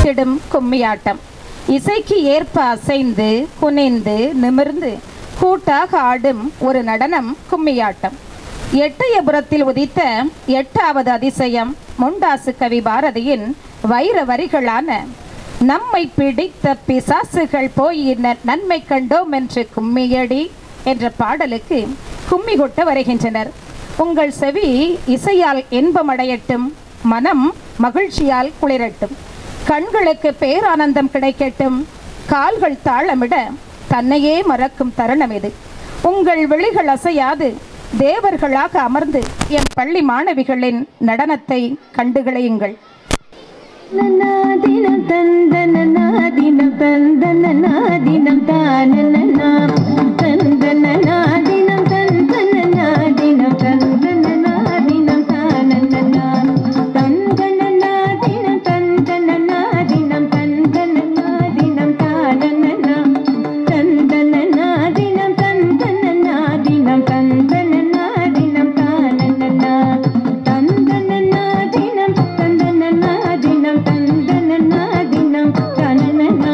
அசைத்திடும் கும்மியாட்டம் இசைக்கு ஏற்ப அசைந்து குனிந்து நிமிர்ந்து கூட்டாக ஆடும் ஒரு நடனம் கும்மியாட்டம் எட்டயபுரத்தில் உதித்த எட்டாவது அதிசயம் முண்டாசு கவி பாரதியின் வைர வரிகளான நம்மை பிடித்த பிசாசுகள் போயின நன்மை கண்டோம் என்று கும்மியடி என்ற பாடலுக்கு கும்மி கொட்ட வருகின்றனர் உங்கள் செவி இசையால் இன்பமடையட்டும் மனம் மகிழ்ச்சியால் குளிரட்டும் கண்களுக்கு பேரானந்தம் கிடைக்கட்டும் கால்கள் தாளமிட தன்னையே மறக்கும் தருணம் இது உங்கள் விழிகள் அசையாது தேவர்களாக அமர்ந்து என் பள்ளி மாணவிகளின் நடனத்தை கண்டுகளையுங்கள் நன்னாதினம் தந்தனநாதினம் தந்தனநாதினம் தானனனாம் தந்தனநாதினம் தந்தனநாதினம் தந்தனநாதினம் தானனனாம் தந்தனநாதினம் தந்தனநாதினம் தந்தனநாதினம் தானனனாம் தந்தனநாதினம் தந்தனநாதினம் தந்தனநாதினம் தானனனாம் தந்தனநாதினம் தந்தனநாதினம் தந்தனநாதினம் தனனனா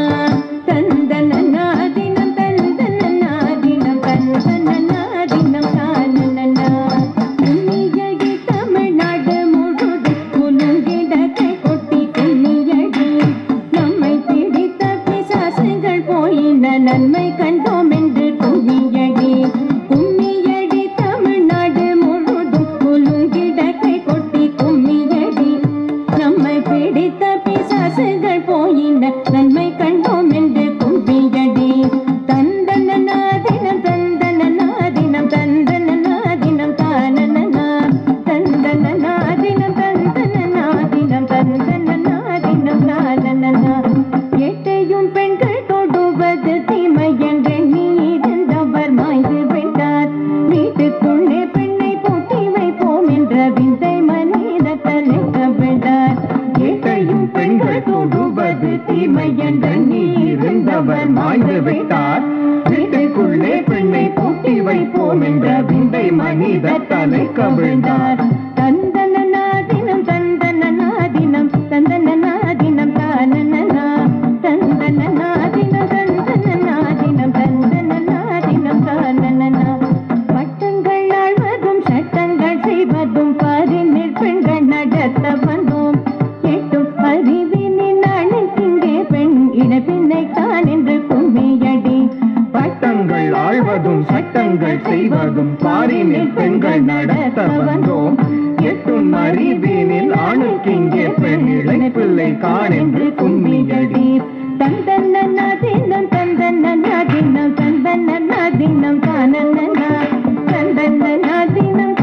தந்தனநாதினம் தந்தனநாதினம் தந்தனநாதினம் தானனனா கும்மியடி தமிழ்நாடு முழுது குலுங்கிட கை கொட்டி கும்மியடி நம்மை பிடித்த பிசாசுகள் போயின நன்மை கண்டோம் என்று கும்மியடி கும்மியடி தமிழ்நாடு முழுதும் குலுங்கிட கை கொட்டி கும்மியடி நம்மை பிடித்த பிசாசுகள் போயின நன்மை கண்டோம் என்று கும்பியடி தந்தனநாதினம் தந்தனநாதினம் தந்தனநாதினம் தானனனா தந்தனநாதினம் தந்தனநாதினம் தந்தனநாதினம் தானனனா எட்டையும் பெண்கள் தொடுவது தீமை என்றெண்ணி இருந்தவர் மாய்ந்து விட்டார் வீட்டுக்குள்ளே பெண்ணை பூட்டி வைப்போம் என்ற விந்தை மனித தலைக்க விட்டார் எட்டையும் பெண்கள் தொடுவது தீமை என்றெண்ணி இருந்தவர் மாய்ந்து விட்டார் வீட்டுக்குள்ளே பெண்ணை பூட்டி வைப்போம் என்ற விந்தை மனித தலை கவிழ்ந்தார் தந்தனநாதினம் தந்தனநாதினம் தந்தனநாதினம் தானனனா தந்தனநாதினம் தந்தனநாதினம் தந்தனநாதினம் தானனனா பட்டங்கள் ஆழ்வதும் சட்டங்கள் செய்வதும் பாரினில் பெண்கள் நடத்த வந்தோம் எட்டும் அறிவினின் அணைக்கிங்கே பெண் இனப்பின்னை தான் என்று கும்மியடி பட்டங்கள் ஆழ்வதும் சட்டங்கள் செய்வதும் பாரினில் பெண்கள் நடத்த வந்தோம் எட்டும் அறிவீனில் ஆணுக்கிங்கே பெண் இளைப்பிள்ளை காணென்று கும்மியடி தந்தனநாதினம் தந்தனநாதினம் தந்தனநாதினம் தானனனா தந்தனநாதினம்